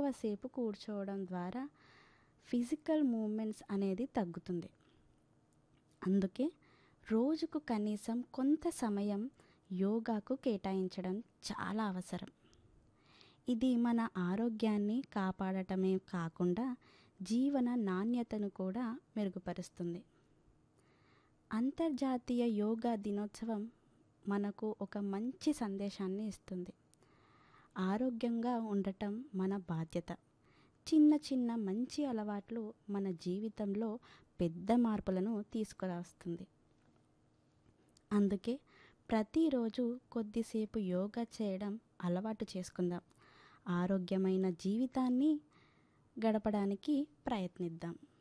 ఎక్కువసేపు కూర్చోవడం ద్వారా ఫిజికల్ మూమెంట్స్ అనేది తగ్గుతుంది అందుకే రోజుకు కనీసం కొంత సమయం యోగాకు కేటాయించడం చాలా అవసరం ఇది మన ఆరోగ్యాన్ని కాపాడటమే కాకుండా జీవన నాణ్యతను కూడా మెరుగుపరుస్తుంది అంతర్జాతీయ యోగా దినోత్సవం మనకు ఒక మంచి సందేశాన్ని ఇస్తుంది ఆరోగ్యంగా ఉండటం మన బాధ్యత చిన్న చిన్న మంచి అలవాట్లు మన జీవితంలో పెద్ద మార్పులను తీసుకురాస్తుంది అందుకే ప్రతిరోజు కొద్దిసేపు యోగా చేయడం అలవాటు చేసుకుందాం ఆరోగ్యమైన జీవితాన్ని గడపడానికి ప్రయత్నిద్దాం